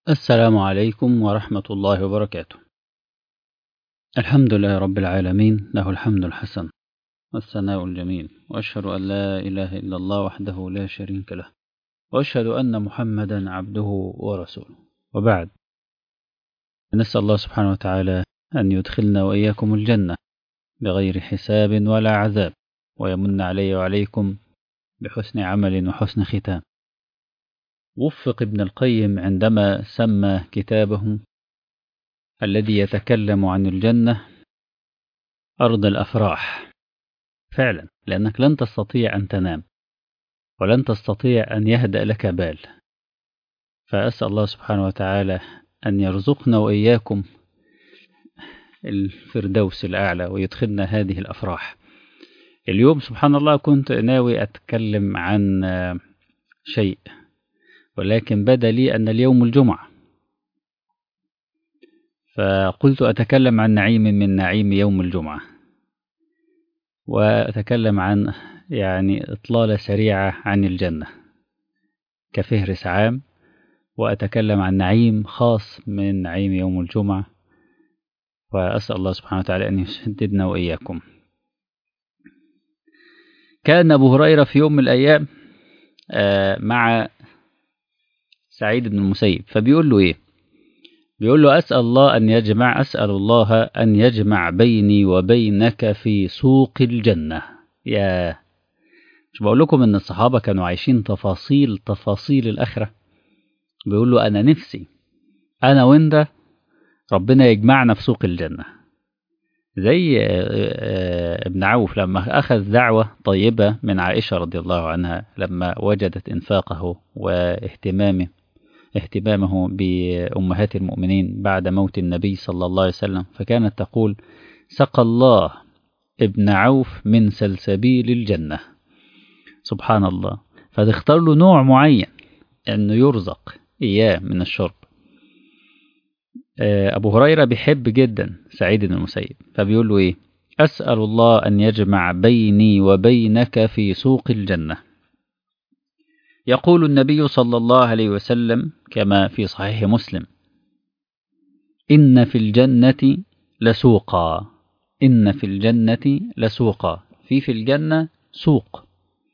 السلام عليكم ورحمة الله وبركاته. الحمد لله رب العالمين له الحمد الحسن والثناء الجميل وأشهد أن لا إله إلا الله وحده لا شريك له وأشهد أن محمدا عبده ورسوله وبعد نسأل الله سبحانه وتعالى أن يدخلنا وإياكم الجنة بغير حساب ولا عذاب ويمن علي وعليكم بحسن عمل وحسن ختام وفق ابن القيم عندما سمى كتابه الذي يتكلم عن الجنة أرض الأفراح فعلا لأنك لن تستطيع أن تنام ولن تستطيع أن يهدأ لك بال فأسأل الله سبحانه وتعالى أن يرزقنا وإياكم الفردوس الأعلى ويدخلنا هذه الأفراح اليوم سبحان الله كنت ناوي أتكلم عن شيء ولكن بدا لي أن اليوم الجمعة فقلت أتكلم عن نعيم من نعيم يوم الجمعة وأتكلم عن يعني إطلالة سريعة عن الجنة كفهرس عام وأتكلم عن نعيم خاص من نعيم يوم الجمعة وأسأل الله سبحانه وتعالى أن يسددنا وإياكم كان أبو هريرة في يوم من الأيام مع سعيد بن المسيب فبيقول له إيه بيقول له أسأل الله أن يجمع أسأل الله أن يجمع بيني وبينك في سوق الجنة يا مش بقول لكم إن الصحابة كانوا عايشين تفاصيل تفاصيل الآخرة بيقول له أنا نفسي أنا وأنت ربنا يجمعنا في سوق الجنة زي ابن عوف لما أخذ دعوة طيبة من عائشة رضي الله عنها لما وجدت إنفاقه واهتمامه اهتمامه بأمهات المؤمنين بعد موت النبي صلى الله عليه وسلم فكانت تقول سقى الله ابن عوف من سلسبيل الجنة سبحان الله فتختار له نوع معين أنه يرزق إياه من الشرب أبو هريرة بيحب جدا سعيد بن المسيب فبيقول له إيه أسأل الله أن يجمع بيني وبينك في سوق الجنة يقول النبي صلى الله عليه وسلم كما في صحيح مسلم إن في الجنة لسوقا إن في الجنة لسوقا في في الجنة سوق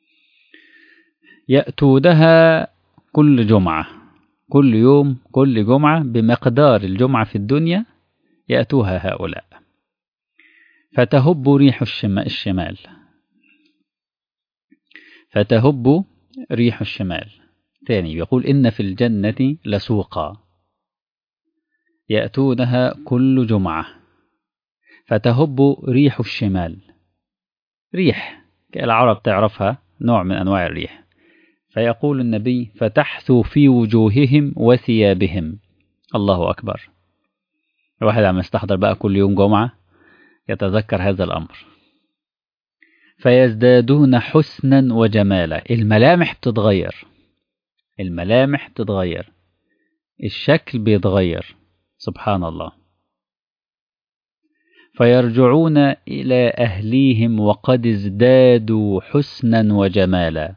يأتونها كل جمعة كل يوم كل جمعة بمقدار الجمعة في الدنيا يأتوها هؤلاء فتهب ريح الشمال فتهب ريح الشمال ثاني يقول إن في الجنة لسوقا يأتونها كل جمعة فتهب ريح الشمال ريح العرب تعرفها نوع من أنواع الريح فيقول النبي فتحثو في وجوههم وثيابهم الله أكبر الواحد عم يستحضر بقى كل يوم جمعة يتذكر هذا الأمر فيزدادون حسنا وجمالا الملامح بتتغير الملامح بتتغير الشكل بيتغير سبحان الله فيرجعون إلى أهليهم وقد ازدادوا حسنا وجمالا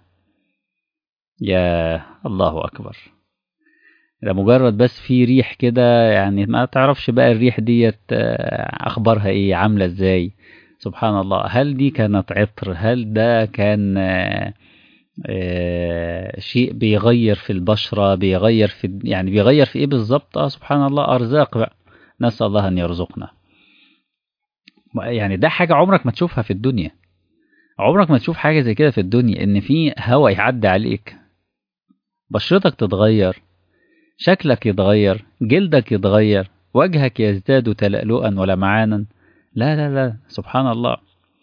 يا الله أكبر ده مجرد بس في ريح كده يعني ما تعرفش بقى الريح ديت أخبارها إيه عاملة إزاي سبحان الله هل دي كانت عطر هل ده كان آآ آآ شيء بيغير في البشرة بيغير في يعني بيغير في إيه بالظبط آه سبحان الله أرزاق بقى نسأل الله أن يرزقنا يعني ده حاجة عمرك ما تشوفها في الدنيا عمرك ما تشوف حاجة زي كده في الدنيا إن في هوا يعدي عليك بشرتك تتغير شكلك يتغير جلدك يتغير وجهك يزداد تلألؤا ولمعانا لا لا لا سبحان الله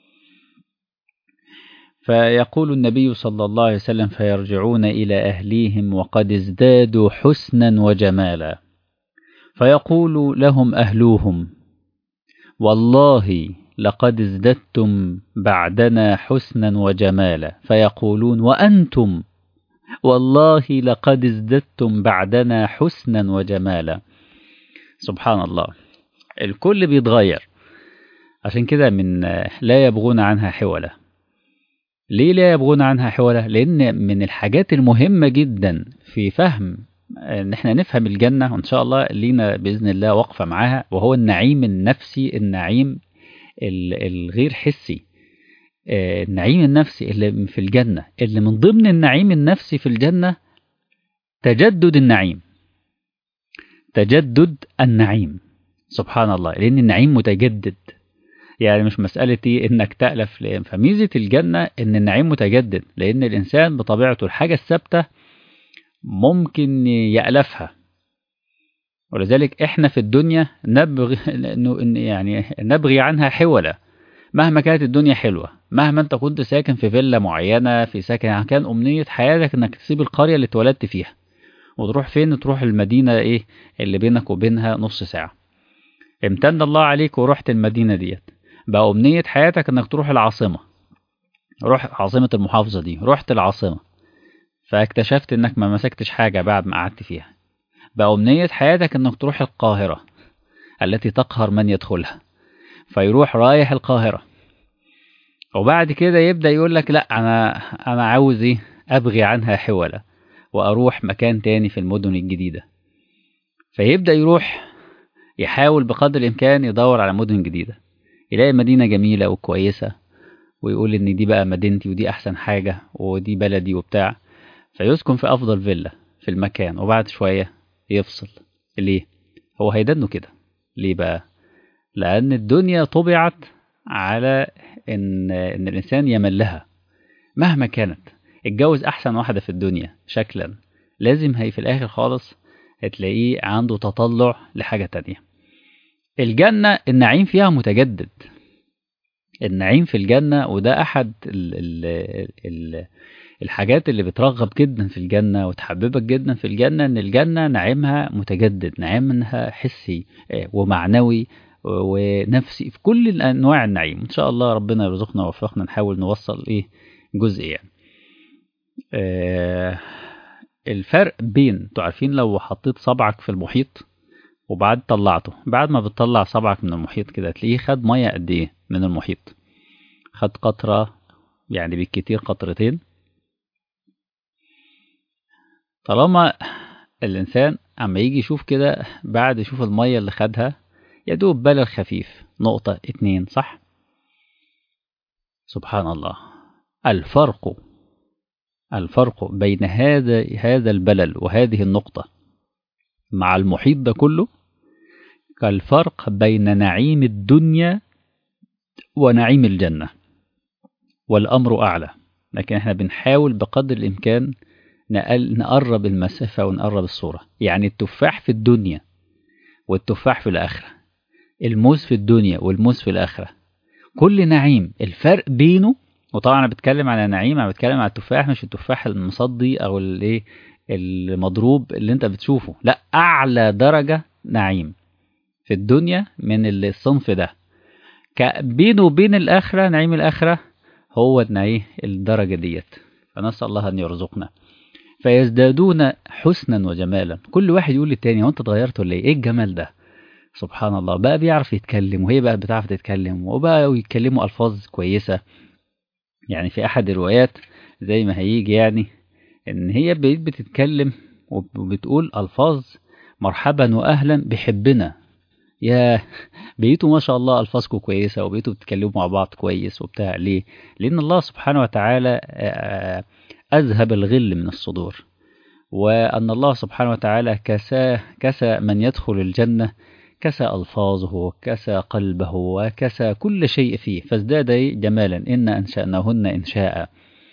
فيقول النبي صلى الله عليه وسلم فيرجعون إلى أهليهم وقد ازدادوا حسنا وجمالا فيقول لهم أهلوهم والله لقد ازددتم بعدنا حسنا وجمالا فيقولون وأنتم والله لقد ازددتم بعدنا حسنا وجمالا سبحان الله الكل بيتغير عشان كده من لا يبغون عنها حولة ليه لا يبغون عنها حولة لأن من الحاجات المهمة جدا في فهم ان احنا نفهم الجنة وان شاء الله لينا بإذن الله وقفة معاها وهو النعيم النفسي النعيم الغير حسي النعيم النفسي اللي في الجنة اللي من ضمن النعيم النفسي في الجنة تجدد النعيم تجدد النعيم سبحان الله لأن النعيم متجدد يعني مش مسألة إنك تألف لأن فميزة الجنة إن النعيم متجدد لأن الإنسان بطبيعته الحاجة الثابتة ممكن يألفها ولذلك إحنا في الدنيا نبغي يعني نبغي عنها حولة مهما كانت الدنيا حلوة مهما أنت كنت ساكن في فيلا معينة في سكن كان أمنية حياتك إنك تسيب القرية اللي اتولدت فيها وتروح فين تروح المدينة إيه اللي بينك وبينها نص ساعة امتن الله عليك ورحت المدينة ديت بقى أمنية حياتك إنك تروح العاصمة روح عاصمة المحافظة دي رحت العاصمة فاكتشفت إنك ما مسكتش حاجة بعد ما قعدت فيها بقى أمنية حياتك إنك تروح القاهرة التي تقهر من يدخلها فيروح رايح القاهرة وبعد كده يبدأ يقول لك لا أنا أنا عاوز إيه أبغي عنها حولة وأروح مكان تاني في المدن الجديدة فيبدأ يروح يحاول بقدر الإمكان يدور على مدن جديدة يلاقي مدينة جميلة وكويسة ويقول إن دي بقى مدينتي ودي أحسن حاجة ودي بلدي وبتاع فيسكن في أفضل فيلا في المكان وبعد شوية يفصل ليه؟ هو هيدنه كده ليه بقى؟ لأن الدنيا طبعت على إن إن الإنسان يملها مهما كانت اتجوز أحسن واحدة في الدنيا شكلا لازم هي في الآخر خالص هتلاقيه عنده تطلع لحاجة تانية الجنة النعيم فيها متجدد النعيم في الجنة وده أحد ال ال ال الحاجات اللي بترغب جدا في الجنة وتحببك جدا في الجنة إن الجنة نعيمها متجدد نعيمها حسي ومعنوي ونفسي في كل أنواع النعيم إن شاء الله ربنا يرزقنا ووفقنا نحاول نوصل إيه جزء يعني آه الفرق بين انتوا عارفين لو حطيت صبعك في المحيط وبعد طلعته بعد ما بتطلع صبعك من المحيط كده تلاقيه خد ميه قد ايه من المحيط خد قطره يعني بالكتير قطرتين طالما الانسان اما يجي يشوف كده بعد يشوف الميه اللي خدها يدوب بلل خفيف نقطة اتنين صح سبحان الله الفرق الفرق بين هذا هذا البلل وهذه النقطة مع المحيط ده كله كالفرق بين نعيم الدنيا ونعيم الجنة والأمر أعلى لكن احنا بنحاول بقدر الإمكان نقرب المسافة ونقرب الصورة يعني التفاح في الدنيا والتفاح في الآخرة الموز في الدنيا والموز في الآخرة كل نعيم الفرق بينه وطبعا انا بتكلم على نعيم انا بتكلم على التفاح مش التفاح المصدي او الايه المضروب اللي انت بتشوفه لا اعلى درجه نعيم في الدنيا من الصنف ده بينه وبين الاخره نعيم الاخره هو النعيم الدرجه ديت فنسال الله ان يرزقنا فيزدادون حسنا وجمالا كل واحد يقول للتاني هو انت اتغيرت ولا ايه ايه الجمال ده سبحان الله بقى بيعرف يتكلم وهي بقى بتعرف تتكلم وبقى يتكلموا الفاظ كويسه يعني في احد الروايات زي ما هيجي يعني ان هي بقيت بتتكلم وبتقول الفاظ مرحبا واهلا بحبنا يا بقيتوا ما شاء الله الفاظكم كويسه وبقيتوا بتتكلموا مع بعض كويس وبتاع ليه لان الله سبحانه وتعالى اذهب الغل من الصدور وان الله سبحانه وتعالى كسى كسى من يدخل الجنه كسى ألفاظه وكسى قلبه وكسى كل شيء فيه فازداد جمالا إن أنشأناهن إنشاء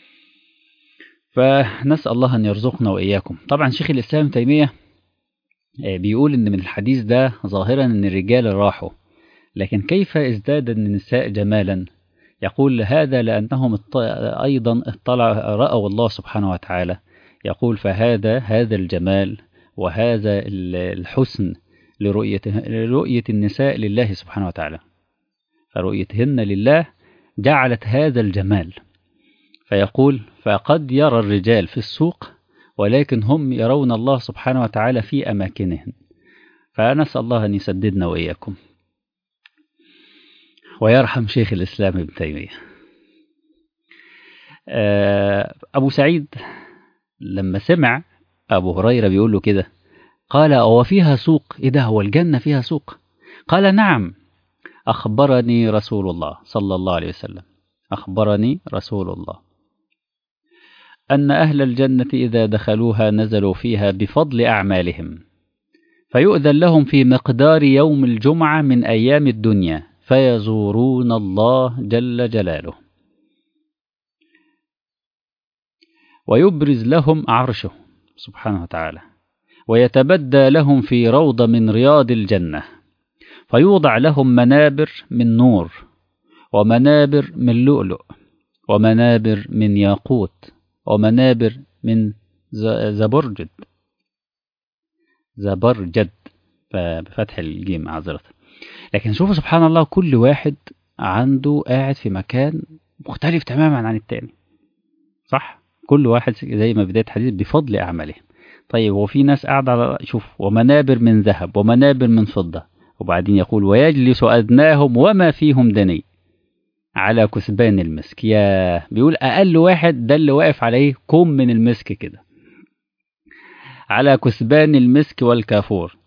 فنسأل الله أن يرزقنا وإياكم طبعا شيخ الإسلام تيمية بيقول إن من الحديث ده ظاهرا أن الرجال راحوا لكن كيف ازداد النساء جمالا يقول هذا لأنهم أيضا اطلع رأوا الله سبحانه وتعالى يقول فهذا هذا الجمال وهذا الحسن لرؤية, لرؤية النساء لله سبحانه وتعالى فرؤيتهن لله جعلت هذا الجمال فيقول فقد يرى الرجال في السوق ولكن هم يرون الله سبحانه وتعالى في أماكنهم فنسأل الله أن يسددنا وإياكم ويرحم شيخ الإسلام ابن تيمية أبو سعيد لما سمع أبو هريرة بيقول له كده قال أو فيها سوق إيه ده هو الجنة فيها سوق قال نعم أخبرني رسول الله صلى الله عليه وسلم أخبرني رسول الله أن أهل الجنة إذا دخلوها نزلوا فيها بفضل أعمالهم فيؤذن لهم في مقدار يوم الجمعة من أيام الدنيا فيزورون الله جل جلاله ويبرز لهم عرشه سبحانه وتعالى ويتبدى لهم في روضة من رياض الجنة فيوضع لهم منابر من نور ومنابر من لؤلؤ ومنابر من ياقوت ومنابر من زبرجد زبرجد بفتح الجيم معذرة لكن شوفوا سبحان الله كل واحد عنده قاعد في مكان مختلف تماما عن التاني صح كل واحد زي ما بداية الحديث بفضل أعمالهم طيب وفي ناس قاعدة على شوف ومنابر من ذهب ومنابر من فضة وبعدين يقول ويجلس أدناهم وما فيهم دني على كثبان المسك يا بيقول أقل واحد ده اللي واقف عليه كوم من المسك كده على كثبان المسك والكافور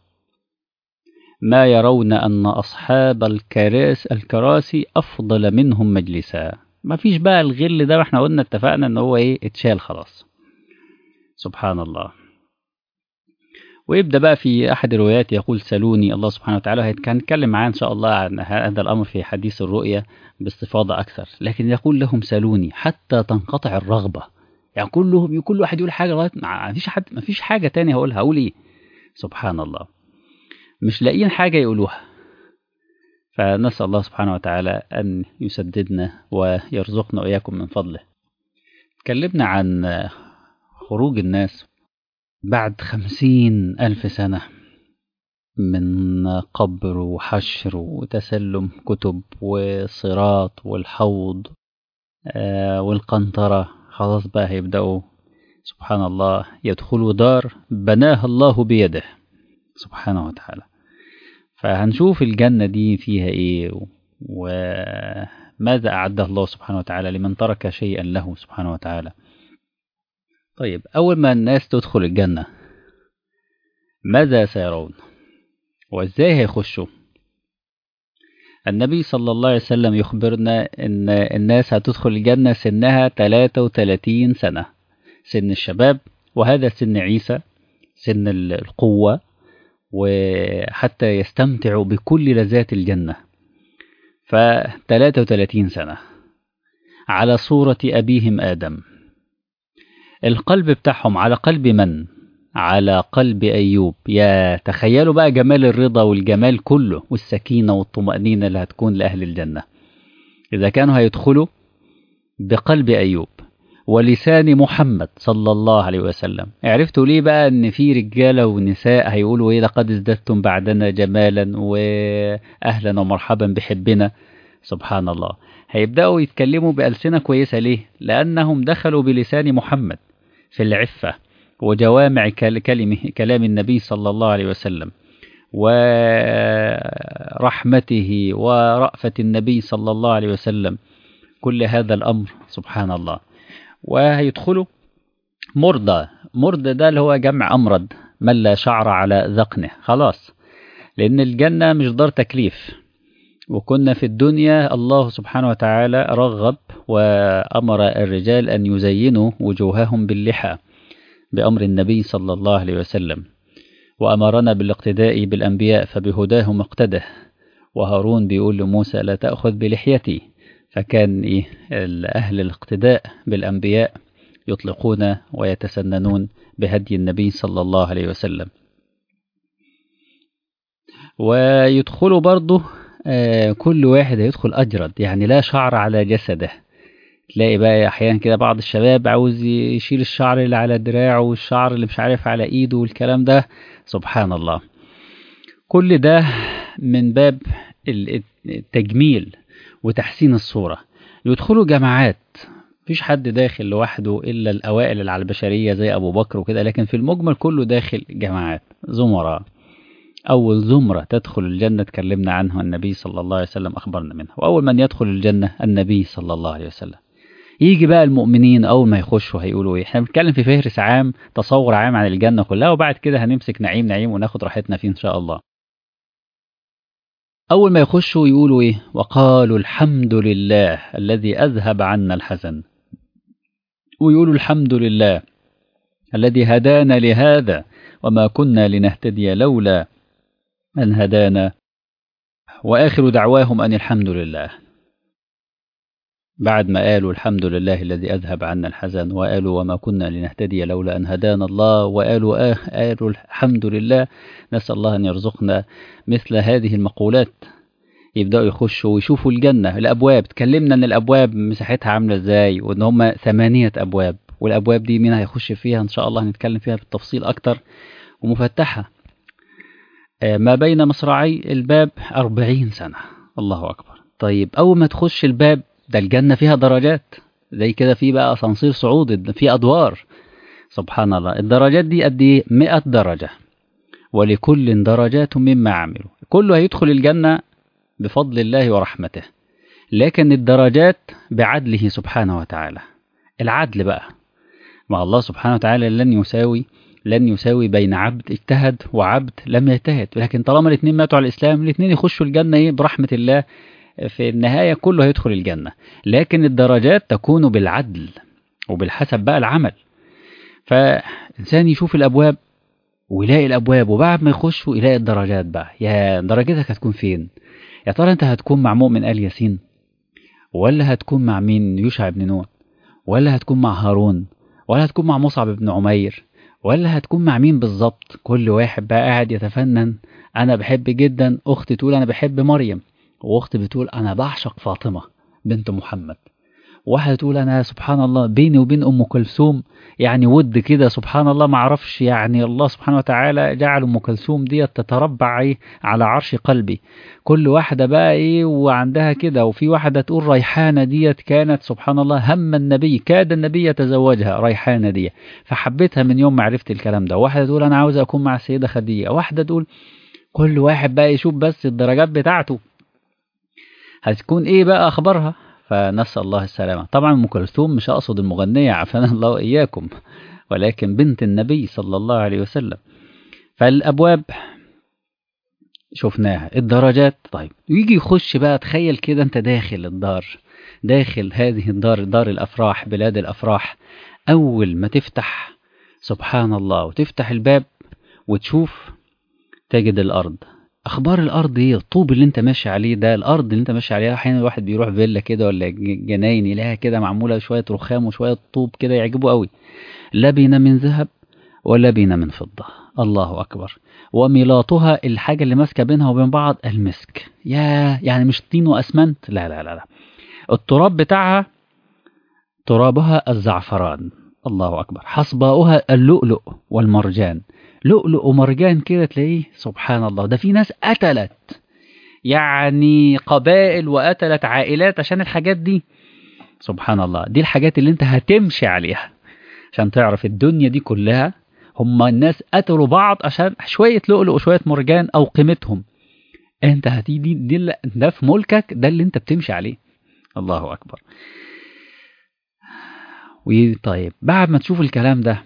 ما يرون أن أصحاب الكراس الكراسي أفضل منهم مجلسا ما فيش بقى الغل ده ما احنا قلنا اتفقنا ان هو ايه اتشال خلاص سبحان الله ويبدأ بقى في أحد الروايات يقول سلوني الله سبحانه وتعالى هنتكلم معاه إن شاء الله عن هذا الأمر في حديث الرؤية باستفاضة أكثر لكن يقول لهم سلوني حتى تنقطع الرغبة يعني كلهم كل واحد يقول حاجة لغاية ما فيش حد ما فيش حاجة تانية هقولها هقول إيه سبحان الله مش لاقيين حاجة يقولوها فنسأل الله سبحانه وتعالى أن يسددنا ويرزقنا وإياكم من فضله تكلمنا عن خروج الناس بعد خمسين ألف سنة من قبر وحشر وتسلم كتب والصراط والحوض والقنطرة خلاص بقى هيبدأوا سبحان الله يدخلوا دار بناها الله بيده سبحانه وتعالى فهنشوف الجنة دي فيها ايه وماذا أعده الله سبحانه وتعالى لمن ترك شيئا له سبحانه وتعالى طيب أول ما الناس تدخل الجنة ماذا سيرون وإزاي هيخشوا النبي صلى الله عليه وسلم يخبرنا أن الناس هتدخل الجنة سنها 33 سنة سن الشباب وهذا سن عيسى سن القوة وحتى يستمتعوا بكل لذات الجنة ف 33 سنة على صورة أبيهم آدم القلب بتاعهم على قلب من؟ على قلب أيوب يا تخيلوا بقى جمال الرضا والجمال كله والسكينة والطمأنينة اللي هتكون لأهل الجنة إذا كانوا هيدخلوا بقلب أيوب ولسان محمد صلى الله عليه وسلم عرفتوا ليه بقى ان في رجاله ونساء هيقولوا ايه لقد ازددتم بعدنا جمالا واهلا ومرحبا بحبنا سبحان الله هيبداوا يتكلموا بالسنه كويسه ليه لانهم دخلوا بلسان محمد في العفه وجوامع كلمه كلام النبي صلى الله عليه وسلم ورحمته ورأفة النبي صلى الله عليه وسلم كل هذا الأمر سبحان الله وهيدخلوا مرضى مرضى ده اللي هو جمع أمرض من لا شعر على ذقنه خلاص لأن الجنة مش دار تكليف وكنا في الدنيا الله سبحانه وتعالى رغب وأمر الرجال أن يزينوا وجوههم باللحى بأمر النبي صلى الله عليه وسلم وأمرنا بالاقتداء بالأنبياء فبهداهم اقتده وهارون بيقول لموسى لا تأخذ بلحيتي فكان إيه أهل الاقتداء بالأنبياء يطلقون ويتسننون بهدي النبي صلى الله عليه وسلم ويدخلوا برضه آه كل واحد هيدخل أجرد يعني لا شعر على جسده تلاقي بقى أحيانا كده بعض الشباب عاوز يشيل الشعر اللي على دراعه والشعر اللي مش عارف على إيده والكلام ده سبحان الله كل ده من باب التجميل وتحسين الصورة يدخلوا جماعات مفيش حد داخل لوحده إلا الأوائل اللي على البشرية زي أبو بكر وكده لكن في المجمل كله داخل جماعات زمراء أول زمرة تدخل الجنة تكلمنا عنها النبي صلى الله عليه وسلم أخبرنا منها وأول من يدخل الجنة النبي صلى الله عليه وسلم يجي بقى المؤمنين اول ما يخشوا هيقولوا ايه احنا بنتكلم في فهرس عام تصور عام عن الجنه كلها وبعد كده هنمسك نعيم نعيم وناخد راحتنا فيه ان شاء الله اول ما يخشوا يقولوا ايه وقالوا الحمد لله الذي اذهب عنا الحزن ويقولوا الحمد لله الذي هدانا لهذا وما كنا لنهتدي لولا ان هدانا واخر دعواهم ان الحمد لله بعد ما قالوا الحمد لله الذي أذهب عنا الحزن وقالوا وما كنا لنهتدي لولا أن هدانا الله وقالوا آه قالوا الحمد لله نسأل الله أن يرزقنا مثل هذه المقولات يبدأوا يخشوا ويشوفوا الجنة الأبواب تكلمنا أن الأبواب مساحتها عاملة إزاي وأن هم ثمانية أبواب والأبواب دي مين هيخش فيها إن شاء الله هنتكلم فيها بالتفصيل أكتر ومفتحة ما بين مصراعي الباب أربعين سنة الله أكبر طيب أول ما تخش الباب ده الجنة فيها درجات زي كده في بقى أسانسير صعود في أدوار سبحان الله الدرجات دي قد إيه 100 درجة ولكل درجات مما عملوا كله هيدخل الجنة بفضل الله ورحمته لكن الدرجات بعدله سبحانه وتعالى العدل بقى مع الله سبحانه وتعالى لن يساوي لن يساوي بين عبد اجتهد وعبد لم يجتهد لكن طالما الاثنين ماتوا على الإسلام الاثنين يخشوا الجنة إيه برحمة الله في النهاية كله هيدخل الجنة لكن الدرجات تكون بالعدل وبالحسب بقى العمل فإنسان يشوف الأبواب ويلاقي الأبواب وبعد ما يخشوا يلاقي الدرجات بقى يا درجتك هتكون فين يا ترى أنت هتكون مع مؤمن آل ياسين ولا هتكون مع مين يوشع بن نون ولا هتكون مع هارون ولا هتكون مع مصعب بن عمير ولا هتكون مع مين بالظبط كل واحد بقى قاعد يتفنن أنا بحب جدا أختي تقول أنا بحب مريم واختي بتقول انا بعشق فاطمه بنت محمد واحده تقول انا سبحان الله بيني وبين ام كلثوم يعني ود كده سبحان الله ما اعرفش يعني الله سبحانه وتعالى جعل ام كلثوم ديت تتربع ايه على عرش قلبي كل واحده بقى ايه وعندها كده وفي واحده تقول ريحانه ديت كانت سبحان الله هم النبي كاد النبي يتزوجها ريحانه دي فحبيتها من يوم ما عرفت الكلام ده واحده تقول انا عاوزه اكون مع السيده خديجه واحده تقول كل واحد بقى يشوف بس الدرجات بتاعته هتكون ايه بقى اخبارها فنسال الله السلامه طبعا ام كلثوم مش اقصد المغنيه عافانا الله واياكم ولكن بنت النبي صلى الله عليه وسلم فالابواب شفناها الدرجات طيب يجي يخش بقى تخيل كده انت داخل الدار داخل هذه الدار دار الافراح بلاد الافراح اول ما تفتح سبحان الله وتفتح الباب وتشوف تجد الارض اخبار الارض ايه الطوب اللي انت ماشي عليه ده الارض اللي انت ماشي عليها احيانا الواحد بيروح فيلا كده ولا جناين يلاقيها كده معموله شويه رخام وشويه طوب كده يعجبه قوي لبنه من ذهب ولبنه من فضه الله اكبر وميلاطها الحاجه اللي ماسكه بينها وبين بعض المسك يا يعني مش طين واسمنت لا لا لا لا التراب بتاعها ترابها الزعفران الله اكبر حصباؤها اللؤلؤ والمرجان لؤلؤ ومرجان كده تلاقيه سبحان الله ده في ناس قتلت يعني قبائل وقتلت عائلات عشان الحاجات دي سبحان الله دي الحاجات اللي انت هتمشي عليها عشان تعرف الدنيا دي كلها هم الناس قتلوا بعض عشان شوية لؤلؤ وشوية مرجان أو قيمتهم انت هتيجي دي ده في ملكك ده اللي انت بتمشي عليه الله أكبر طيب بعد ما تشوف الكلام ده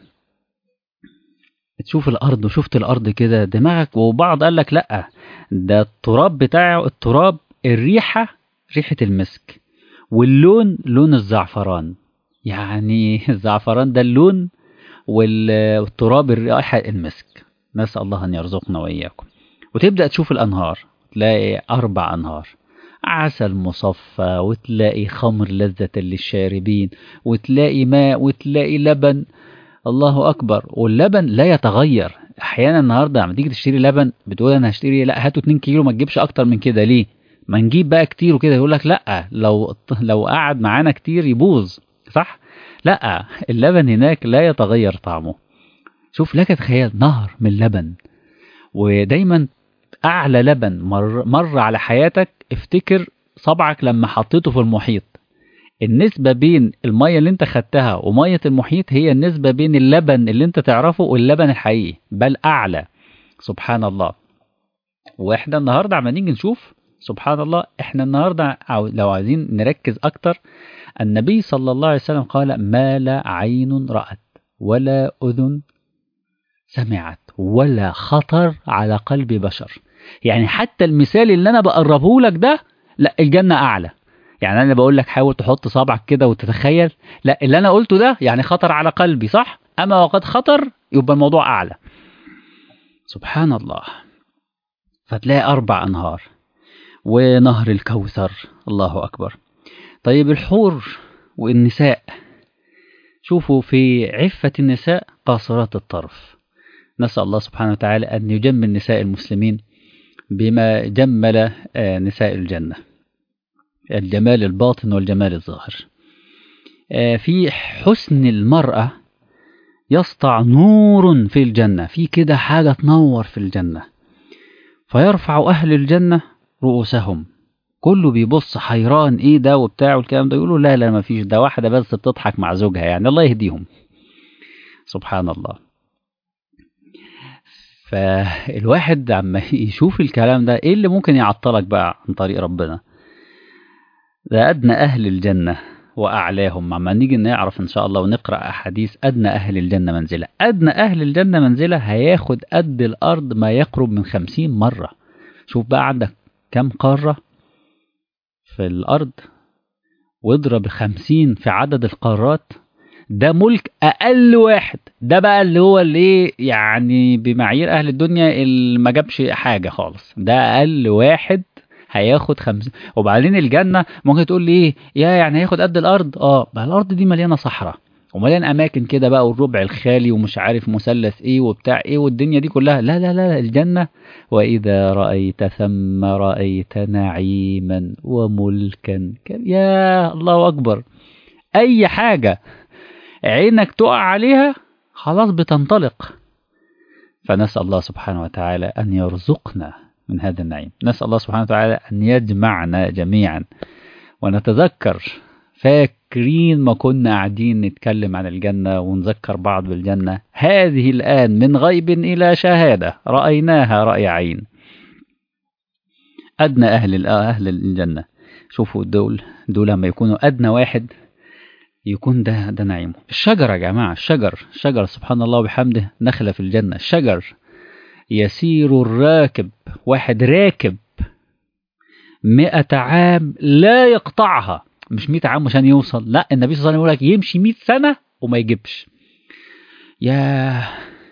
تشوف الارض وشفت الارض كده دماغك وبعض قال لك لا ده التراب بتاعه التراب الريحه ريحه المسك واللون لون الزعفران يعني الزعفران ده اللون والتراب الرائحه المسك نسال الله ان يرزقنا واياكم وتبدا تشوف الانهار تلاقي اربع انهار عسل مصفى وتلاقي خمر لذة للشاربين وتلاقي ماء وتلاقي لبن الله اكبر واللبن لا يتغير احيانا النهارده لما تيجي تشتري لبن بتقول انا هشتري لا هاتوا 2 كيلو ما تجيبش اكتر من كده ليه ما نجيب بقى كتير وكده يقول لك لا لو لو قعد معانا كتير يبوظ صح لا اللبن هناك لا يتغير طعمه شوف لك تخيل نهر من لبن ودايما اعلى لبن مر, مر على حياتك افتكر صبعك لما حطيته في المحيط النسبة بين المية اللي انت خدتها ومية المحيط هي النسبة بين اللبن اللي انت تعرفه واللبن الحقيقي بل أعلى سبحان الله واحنا النهاردة عم نيجي نشوف سبحان الله احنا النهاردة لو عايزين نركز أكتر النبي صلى الله عليه وسلم قال ما لا عين رأت ولا أذن سمعت ولا خطر على قلب بشر يعني حتى المثال اللي أنا بقربه لك ده لا الجنة أعلى يعني أنا بقول لك حاول تحط صابعك كده وتتخيل لا اللي أنا قلته ده يعني خطر على قلبي صح أما وقد خطر يبقى الموضوع أعلى سبحان الله فتلاقي أربع أنهار ونهر الكوثر الله أكبر طيب الحور والنساء شوفوا في عفة النساء قاصرات الطرف نسأل الله سبحانه وتعالى أن يجمل نساء المسلمين بما جمل نساء الجنة الجمال الباطن والجمال الظاهر في حسن المرأة يسطع نور في الجنة في كده حاجة تنور في الجنة فيرفع أهل الجنة رؤوسهم كله بيبص حيران ايه ده وبتاع والكلام ده يقولوا لا لا ما فيش ده واحدة بس بتضحك مع زوجها يعني الله يهديهم سبحان الله فالواحد عما يشوف الكلام ده ايه اللي ممكن يعطلك بقى عن طريق ربنا ده أدنى أهل الجنة وأعلاهم عما نيجي نعرف إن شاء الله ونقرأ أحاديث أدنى أهل الجنة منزلة أدنى أهل الجنة منزلة هياخد قد الأرض ما يقرب من خمسين مرة شوف بقى عندك كم قارة في الأرض واضرب خمسين في عدد القارات ده ملك أقل واحد ده بقى اللي هو اللي يعني بمعايير أهل الدنيا اللي ما جابش حاجة خالص ده أقل واحد هياخد خمسة وبعدين الجنة ممكن تقول لي ايه يا يعني هياخد قد الأرض اه بقى الأرض دي مليانة صحراء ومليان أماكن كده بقى والربع الخالي ومش عارف مثلث ايه وبتاع ايه والدنيا دي كلها لا لا لا الجنة وإذا رأيت ثم رأيت نعيما وملكا يا الله أكبر أي حاجة عينك تقع عليها خلاص بتنطلق فنسأل الله سبحانه وتعالى أن يرزقنا من هذا النعيم نسأل الله سبحانه وتعالى أن يجمعنا جميعا ونتذكر فاكرين ما كنا قاعدين نتكلم عن الجنة ونذكر بعض بالجنة هذه الآن من غيب إلى شهادة رأيناها رأي عين أدنى أهل أهل الجنة شوفوا دول دول لما يكونوا أدنى واحد يكون ده ده نعيمه الشجر يا جماعة الشجر الشجر سبحان الله وبحمده نخلة في الجنة الشجر يسير الراكب واحد راكب مئة عام لا يقطعها مش مئة عام عشان يوصل لا النبي صلى الله عليه وسلم يقول لك يمشي مئة سنة وما يجيبش يا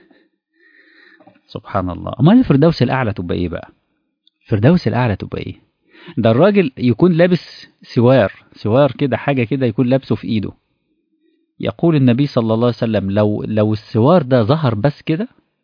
سبحان الله امال الفردوس الاعلى تبقى ايه بقى الفردوس الاعلى تبقى ايه ده الراجل يكون لابس سوار سوار كده حاجة كده يكون لابسه في ايده يقول النبي صلى الله عليه وسلم لو لو السوار ده ظهر بس كده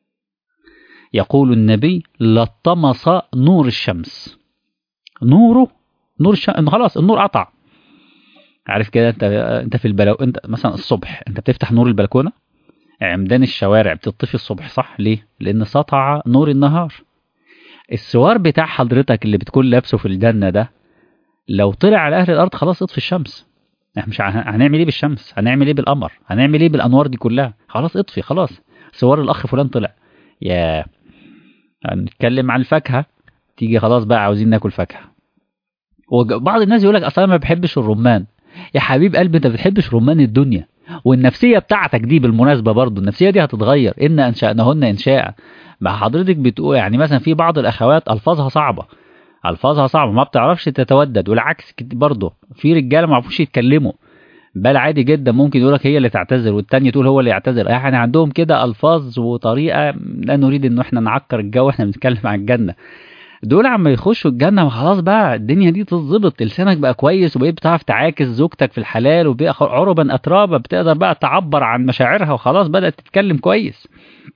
يقول النبي لطمس نور الشمس نوره نور الشمس خلاص النور قطع عارف كده انت انت في البلو انت مثلا الصبح انت بتفتح نور البلكونه عمدان الشوارع بتطفي الصبح صح ليه لان سطع نور النهار السوار بتاع حضرتك اللي بتكون لابسه في الجنه ده لو طلع على اهل الارض خلاص اطفي الشمس احنا مش هنعمل ايه بالشمس هنعمل ايه بالقمر هنعمل ايه بالانوار دي كلها خلاص اطفي خلاص سوار الاخ فلان طلع يا هنتكلم عن الفاكهه تيجي خلاص بقى عاوزين ناكل فاكهه وبعض الناس يقول لك اصلا ما بحبش الرمان يا حبيب قلبي انت ما بتحبش رمان الدنيا والنفسيه بتاعتك دي بالمناسبه برضو النفسيه دي هتتغير ان انشانهن انشاء مع حضرتك بتقول يعني مثلا في بعض الاخوات الفاظها صعبه الفاظها صعبه ما بتعرفش تتودد والعكس برضه في رجاله ما يعرفوش يتكلموا بل عادي جدا ممكن يقول لك هي اللي تعتذر والتانية تقول هو اللي يعتذر يعني عندهم كده الفاظ وطريقه لا نريد ان احنا نعكر الجو احنا بنتكلم عن الجنه دول عم يخشوا الجنه خلاص بقى الدنيا دي تتظبط لسانك بقى كويس وبقيت بتعرف تعاكس زوجتك في الحلال وبقى عربا اترابا بتقدر بقى تعبر عن مشاعرها وخلاص بدات تتكلم كويس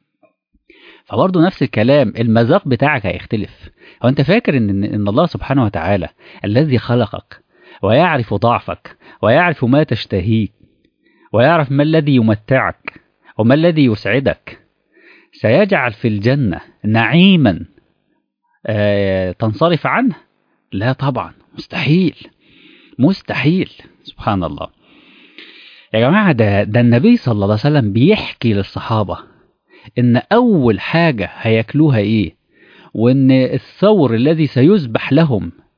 فبرضه نفس الكلام المذاق بتاعك هيختلف هو انت فاكر ان ان الله سبحانه وتعالى الذي خلقك ويعرف ضعفك ويعرف ما تشتهيه ويعرف ما الذي يمتعك وما الذي يسعدك سيجعل في الجنة نعيما آه تنصرف عنه لا طبعا مستحيل مستحيل سبحان الله يا جماعة ده, ده النبي صلى الله عليه وسلم بيحكي للصحابة إن أول حاجة هياكلوها إيه وإن الثور الذي سيذبح لهم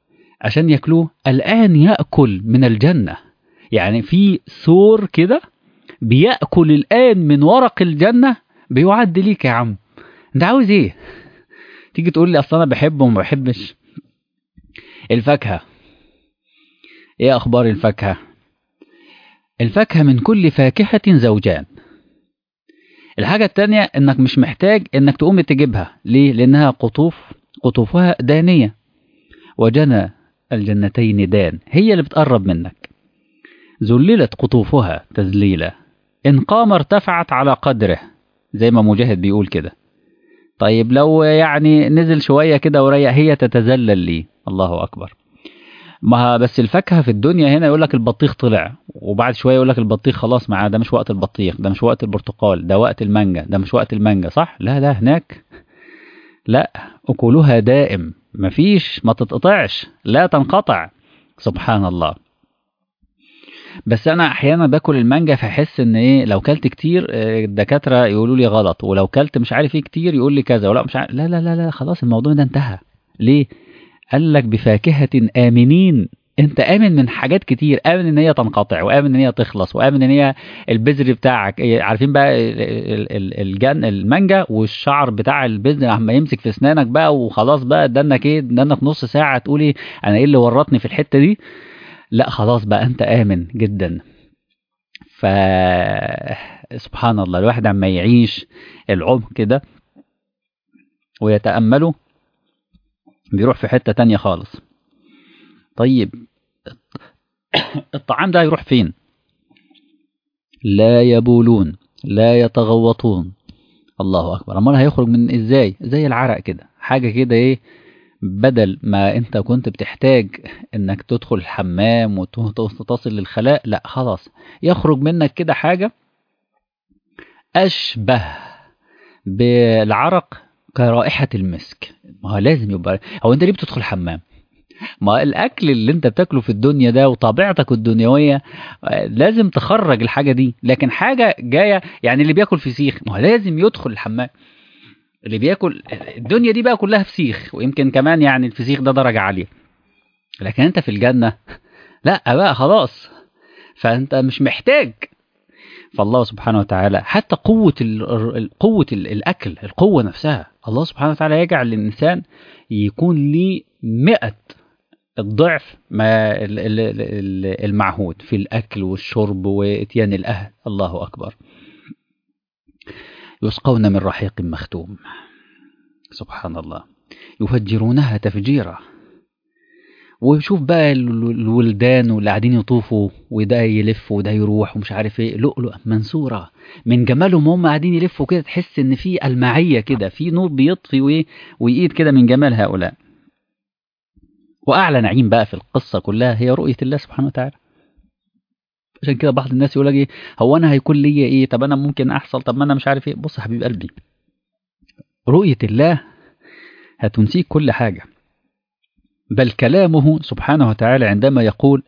عشان ياكلوه الآن يأكل من الجنة يعني في ثور كده بيأكل الآن من ورق الجنة بيعد ليك يا عم انت عاوز ايه تيجي تقول لي اصل انا بحبه وما بحبش الفاكهة ايه اخبار الفاكهة الفاكهة من كل فاكهة زوجان الحاجة التانية انك مش محتاج انك تقوم تجيبها ليه لانها قطوف قطوفها دانية وجنى الجنتين دان هي اللي بتقرب منك ذللت قطوفها تذليلا إن قام ارتفعت على قدره زي ما مجاهد بيقول كده طيب لو يعني نزل شوية كده وريح هي تتذلل لي الله أكبر ما بس الفاكهة في الدنيا هنا يقول لك البطيخ طلع وبعد شوية يقول لك البطيخ خلاص معاه ده مش وقت البطيخ ده مش وقت البرتقال ده وقت المانجا ده مش وقت المانجا صح لا لا هناك لا أكلها دائم مفيش ما تتقطعش لا تنقطع سبحان الله بس انا احيانا باكل المانجا فاحس ان ايه لو كلت كتير الدكاتره يقولوا لي غلط ولو كلت مش عارف ايه كتير يقول لي كذا ولا مش عارف لا لا لا لا خلاص الموضوع ده انتهى ليه قال لك بفاكهه امنين انت امن من حاجات كتير امن ان هي تنقطع وامن ان هي تخلص وامن ان هي البذر بتاعك عارفين بقى الجن المانجا والشعر بتاع البذر لما يمسك في اسنانك بقى وخلاص بقى دنك ايه دنك نص ساعه تقولي انا ايه اللي ورطني في الحته دي لا خلاص بقى انت امن جدا ف سبحان الله الواحد عما يعيش العمق كده ويتأمله بيروح في حتة تانية خالص طيب الطعام ده يروح فين لا يبولون لا يتغوطون الله أكبر أمال هيخرج من إزاي زي العرق كده حاجة كده إيه بدل ما انت كنت بتحتاج انك تدخل الحمام وتصل للخلاء لا خلاص يخرج منك كده حاجة اشبه بالعرق كرائحة المسك ما هو لازم يبقى هو انت ليه بتدخل الحمام ما الاكل اللي انت بتاكله في الدنيا ده وطبيعتك الدنيويه لازم تخرج الحاجه دي لكن حاجه جايه يعني اللي بياكل فسيخ ما هو لازم يدخل الحمام اللي بياكل الدنيا دي بقى كلها فسيخ ويمكن كمان يعني الفسيخ ده درجة عالية لكن انت في الجنة لا بقى خلاص فانت مش محتاج فالله سبحانه وتعالى حتى قوة ال قوة ال الأكل القوة نفسها الله سبحانه وتعالى يجعل الإنسان يكون ليه مئة الضعف ما المعهود في الأكل والشرب وإتيان الأهل الله أكبر يسقون من رحيق مختوم سبحان الله يفجرونها تفجيرا وشوف بقى الولدان واللي قاعدين يطوفوا وده يلف وده يروح ومش عارف ايه لؤلؤ منثوره من جمالهم هم قاعدين يلفوا كده تحس ان في المعيه كده في نور بيطفي وايه ويقيد كده من جمال هؤلاء واعلى نعيم بقى في القصه كلها هي رؤيه الله سبحانه وتعالى عشان كده بعض الناس يقول لك ايه هو انا هيكون ليا ايه طب انا ممكن احصل طب ما انا مش عارف ايه بص يا حبيب قلبي رؤيه الله هتنسيك كل حاجه بل كلامه سبحانه وتعالى عندما يقول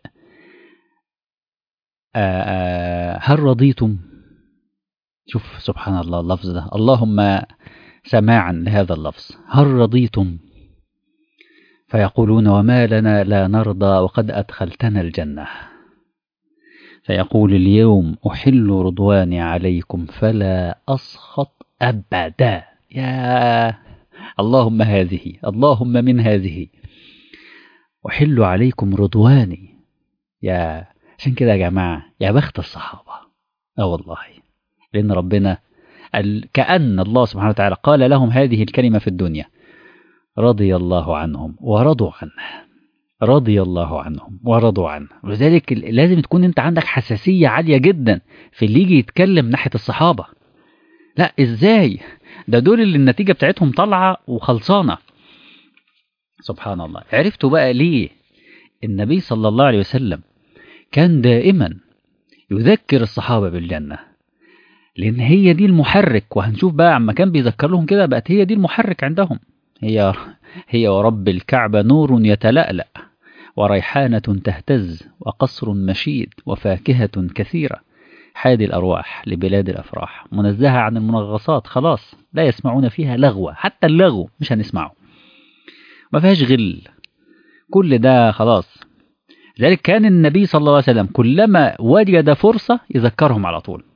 آآ آآ هل رضيتم شوف سبحان الله اللفظ ده اللهم سماعا لهذا اللفظ هل رضيتم فيقولون وما لنا لا نرضى وقد أدخلتنا الجنة فيقول اليوم أحل رضواني عليكم فلا أسخط أبدا يا اللهم هذه اللهم من هذه أحل عليكم رضواني يا عشان كده يا جماعة يا بخت الصحابة اه والله لأن ربنا كأن الله سبحانه وتعالى قال لهم هذه الكلمة في الدنيا رضي الله عنهم ورضوا عنه رضي الله عنهم ورضوا عنه ولذلك لازم تكون انت عندك حساسية عالية جدا في اللي يجي يتكلم ناحية الصحابة لا ازاي ده دول اللي النتيجة بتاعتهم طالعة وخلصانة سبحان الله عرفتوا بقى ليه النبي صلى الله عليه وسلم كان دائما يذكر الصحابة بالجنة لأن هي دي المحرك وهنشوف بقى عما كان بيذكر لهم كده بقت هي دي المحرك عندهم هي هي ورب الكعبة نور يتلألأ وريحانة تهتز وقصر مشيد وفاكهة كثيرة حادي الأرواح لبلاد الأفراح منزهة عن المنغصات خلاص لا يسمعون فيها لغوة حتى اللغو مش هنسمعه ما فيهاش غل كل ده خلاص لذلك كان النبي صلى الله عليه وسلم كلما وجد فرصة يذكرهم على طول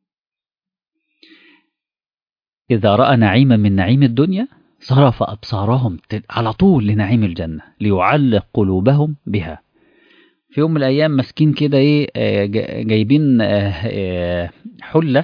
إذا رأى نعيما من نعيم الدنيا صرف أبصارهم على طول لنعيم الجنة ليعلق قلوبهم بها في يوم من الأيام مسكين كده إيه جايبين حلة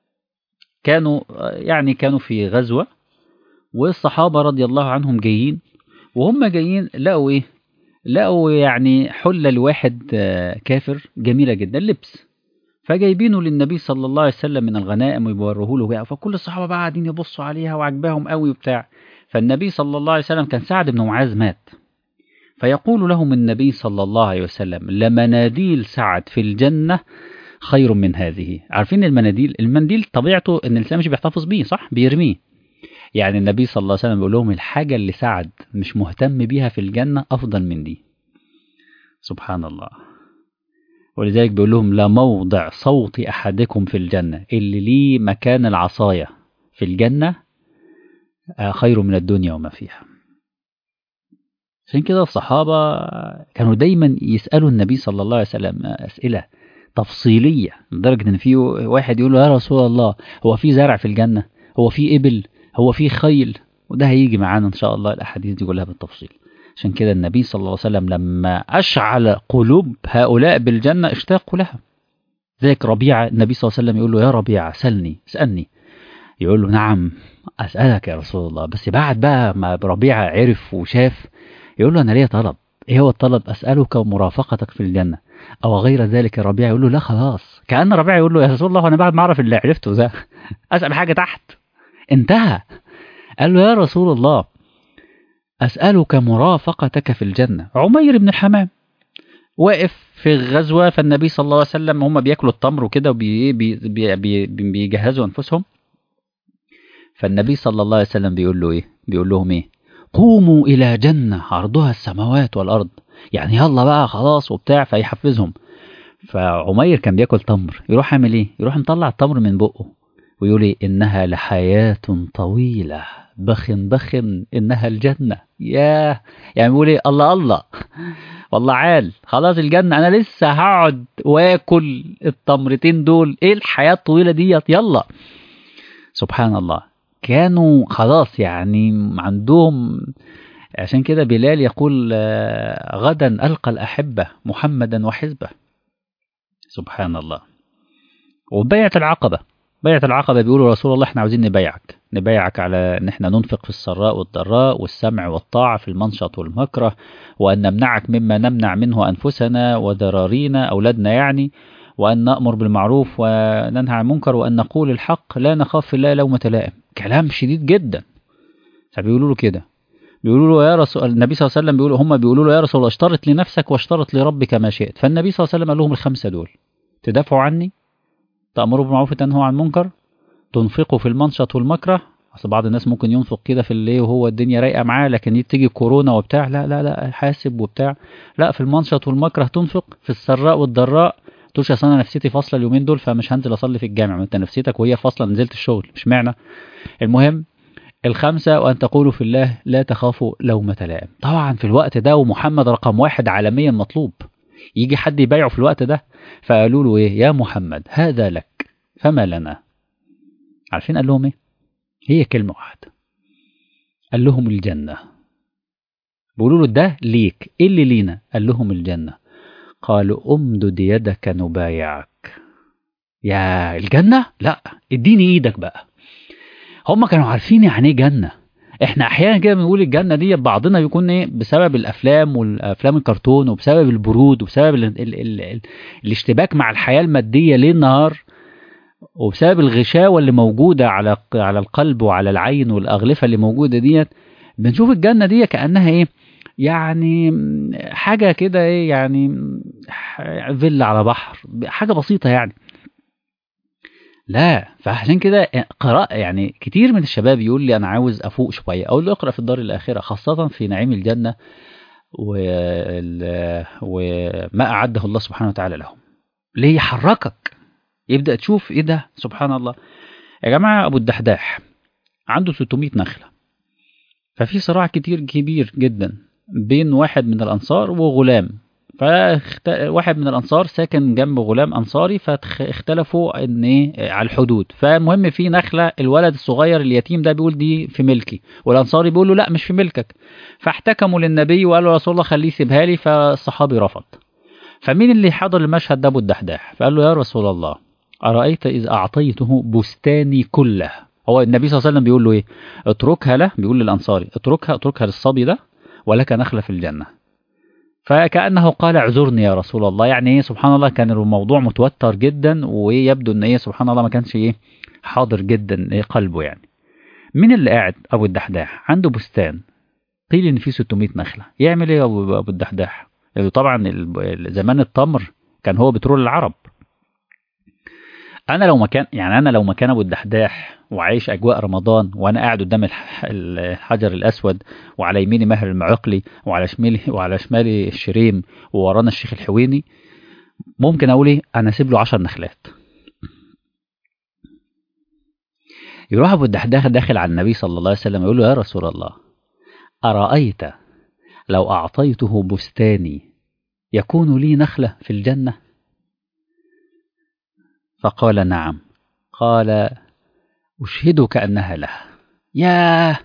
كانوا يعني كانوا في غزوة والصحابة رضي الله عنهم جايين وهم جايين لقوا إيه لقوا يعني حلة لواحد كافر جميلة جدا لبس فجايبينه للنبي صلى الله عليه وسلم من الغنائم ويوروه له بقى فكل الصحابة بقى قاعدين يبصوا عليها وعجباهم قوي وبتاع فالنبي صلى الله عليه وسلم كان سعد بن معاذ مات فيقول لهم النبي صلى الله عليه وسلم لمناديل سعد في الجنة خير من هذه عارفين المناديل المنديل طبيعته ان الانسان مش بيحتفظ بيه صح بيرميه يعني النبي صلى الله عليه وسلم بيقول لهم الحاجة اللي سعد مش مهتم بيها في الجنة أفضل من دي سبحان الله ولذلك بيقول لهم لا موضع صوت أحدكم في الجنة اللي ليه مكان العصاية في الجنة خير من الدنيا وما فيها عشان كده الصحابة كانوا دايما يسألوا النبي صلى الله عليه وسلم أسئلة تفصيلية لدرجة إن في واحد يقول له يا رسول الله هو في زرع في الجنة هو في إبل هو في خيل وده هيجي معانا إن شاء الله الأحاديث دي كلها بالتفصيل عشان كده النبي صلى الله عليه وسلم لما أشعل قلوب هؤلاء بالجنة اشتاقوا لها ذلك ربيعة النبي صلى الله عليه وسلم يقول له يا ربيعة سلني اسألني يقول له نعم أسألك يا رسول الله بس بعد بقى ما ربيعة عرف وشاف يقول له أنا ليا طلب إيه هو الطلب أسألك مرافقتك في الجنة أو غير ذلك ربيعة يقول له لا خلاص كأن ربيعة يقول له يا رسول الله أنا بعد ما أعرف اللي عرفته ده أسأل حاجة تحت انتهى قال له يا رسول الله أسألك مرافقتك في الجنة عمير بن الحمام واقف في الغزوة فالنبي صلى الله عليه وسلم هم بياكلوا التمر وكده وبيجهزوا أنفسهم فالنبي صلى الله عليه وسلم بيقول له إيه بيقول لهم إيه قوموا إلى جنة عرضها السماوات والأرض يعني يلا بقى خلاص وبتاع فيحفزهم فعمير كان بياكل تمر يروح عامل ايه يروح مطلع التمر من بقه ويقول ايه انها لحياة طويلة بخ بخ انها الجنة ياه يعني بيقول ايه الله الله والله عال خلاص الجنة انا لسه هقعد واكل التمرتين دول ايه الحياة الطويلة ديت يلا سبحان الله كانوا خلاص يعني عندهم عشان كده بلال يقول غدا ألقى الأحبة محمدا وحزبه سبحان الله وبيعة العقبة بيعة العقبة بيقولوا رسول الله احنا عاوزين نبايعك نبايعك على ان احنا ننفق في السراء والضراء والسمع والطاعة في المنشط والمكره وأن نمنعك مما نمنع منه أنفسنا وذرارينا أولادنا يعني وأن نأمر بالمعروف وننهى عن المنكر وأن نقول الحق لا نخاف في الله لومة لائم كلام شديد جدا فبيقولوا له كده بيقولوا له يا رسول النبي صلى الله عليه وسلم بيقولوا هم بيقولوا له يا رسول الله اشترط لنفسك واشترط لربك ما شئت فالنبي صلى الله عليه وسلم قال لهم الخمسة دول تدافعوا عني تأمروا بالمعروف وتنهوا عن المنكر تنفقوا في المنشط والمكره اصل بعض الناس ممكن ينفق كده في الليل وهو الدنيا رايقه معاه لكن تيجي كورونا وبتاع لا لا لا حاسب وبتاع لا في المنشط والمكره تنفق في السراء والضراء تقولش اصل انا نفسيتي فاصله اليومين دول فمش هنزل اصلي في الجامع ما انت نفسيتك وهي فاصله نزلت الشغل مش معنى المهم الخمسة وأن تقولوا في الله لا تخافوا لومة لائم طبعا في الوقت ده ومحمد رقم واحد عالميا مطلوب يجي حد يبايعه في الوقت ده فقالوا له ايه يا محمد هذا لك فما لنا عارفين قال لهم ايه هي كلمة واحدة قال لهم الجنة بيقولوا له ده ليك ايه اللي لينا قال لهم الجنة قالوا امدد يدك نبايعك يا الجنة لا اديني ايدك بقى هم كانوا عارفين يعني ايه جنة احنا احيانا كده بنقول الجنة دي بعضنا بيكون ايه بسبب الافلام والافلام الكرتون وبسبب البرود وبسبب ال ال ال ال الاشتباك مع الحياة المادية ليل نهار وبسبب الغشاوة اللي موجودة على على القلب وعلى العين والأغلفة اللي موجودة ديت بنشوف الجنة دي كأنها ايه يعني حاجة كده ايه يعني فيلا على بحر حاجة بسيطة يعني لا فعشان كده قراءة يعني كتير من الشباب يقول لي أنا عاوز أفوق شوية أقول له اقرأ في الدار الآخرة خاصة في نعيم الجنة وما أعده الله سبحانه وتعالى لهم ليه يحركك يبدأ تشوف إيه ده سبحان الله يا جماعة أبو الدحداح عنده 600 نخلة ففي صراع كتير كبير جدا بين واحد من الأنصار وغلام فواحد من الأنصار ساكن جنب غلام أنصاري فاختلفوا إن إيه على الحدود فالمهم في نخلة الولد الصغير اليتيم ده بيقول دي في ملكي والأنصاري بيقول له لا مش في ملكك فاحتكموا للنبي وقالوا يا رسول الله خليه يسيبها لي فالصحابي رفض فمين اللي حضر المشهد ده أبو الدحداح فقال له يا رسول الله أرأيت إذ أعطيته بستاني كله هو النبي صلى الله عليه وسلم بيقول له إيه اتركها له بيقول للأنصاري اتركها اتركها للصبي ده ولك نخلة في الجنة فكأنه قال اعذرني يا رسول الله يعني ايه سبحان الله كان الموضوع متوتر جدا ويبدو ان ايه سبحان الله ما كانش ايه حاضر جدا إيه قلبه يعني مين اللي قاعد ابو الدحداح عنده بستان قيل ان فيه 600 نخله يعمل ايه ابو ابو الدحداح يعني طبعا زمان التمر كان هو بترول العرب انا لو مكان يعني انا لو مكان ابو الدحداح وعايش اجواء رمضان وانا قاعد قدام الحجر الاسود وعلى يميني ماهر المعقلي وعلى شمالي وعلى شمالي الشريم وورانا الشيخ الحويني ممكن اقول ايه انا اسيب له 10 نخلات يروح ابو الدحداح داخل على النبي صلى الله عليه وسلم يقول له يا رسول الله ارايت لو اعطيته بستاني يكون لي نخله في الجنه فقال نعم قال أشهدك أنها له ياه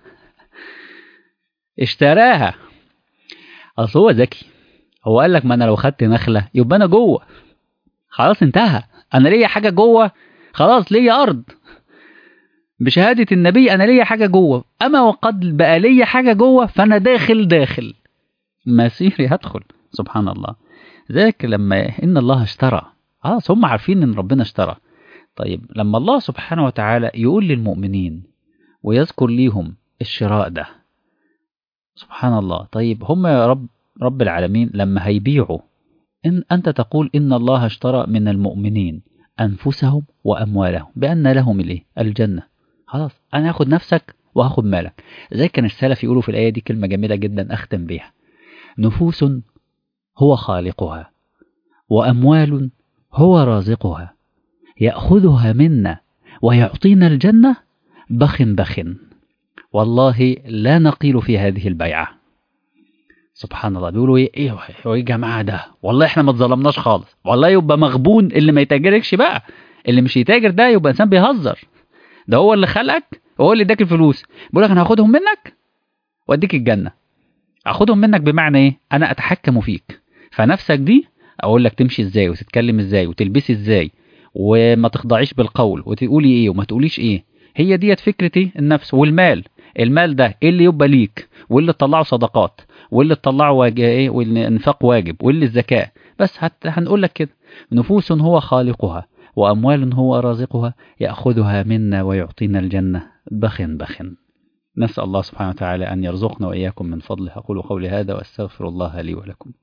اشتراها أصل هو ذكي هو قال لك ما أنا لو خدت نخلة يبقى أنا جوه خلاص انتهى أنا ليا حاجة جوه خلاص ليا أرض بشهادة النبي أنا ليا حاجة جوه أما وقد بقى ليا حاجة جوه فأنا داخل داخل مسيري هدخل سبحان الله ذاك لما إن الله اشترى خلاص هم عارفين ان ربنا اشترى طيب لما الله سبحانه وتعالى يقول للمؤمنين ويذكر ليهم الشراء ده سبحان الله طيب هم يا رب رب العالمين لما هيبيعوا إن أنت تقول إن الله اشترى من المؤمنين أنفسهم وأموالهم بأن لهم الإيه؟ الجنة خلاص أنا هاخد نفسك وهاخد مالك زي كان السلف يقولوا في الآية دي كلمة جميلة جدا أختم بيها نفوس هو خالقها وأموال هو رازقها يأخذها منا ويعطينا الجنة بخ بخ والله لا نقيل في هذه البيعة سبحان الله بيقولوا ايه ايه يا جماعة ده والله احنا ما اتظلمناش خالص والله يبقى مغبون اللي ما يتاجركش بقى اللي مش يتاجر ده يبقى انسان بيهزر ده هو اللي خلقك وهو اللي اداك الفلوس بيقول لك انا هاخدهم منك واديك الجنة اخدهم منك بمعنى ايه انا اتحكم فيك فنفسك دي اقول لك تمشي ازاي وتتكلم ازاي وتلبسي ازاي وما تخضعيش بالقول وتقولي ايه وما تقوليش ايه هي ديت فكرة ايه النفس والمال المال ده ايه اللي يبقى ليك واللي تطلعه صدقات واللي تطلعه واجب ايه والانفاق واجب واللي الزكاة بس هت... هنقول لك كده نفوس هو خالقها وأموال هو رازقها يأخذها منا ويعطينا الجنة بخ بخ نسأل الله سبحانه وتعالى أن يرزقنا وإياكم من فضله أقول قولي هذا وأستغفر الله لي ولكم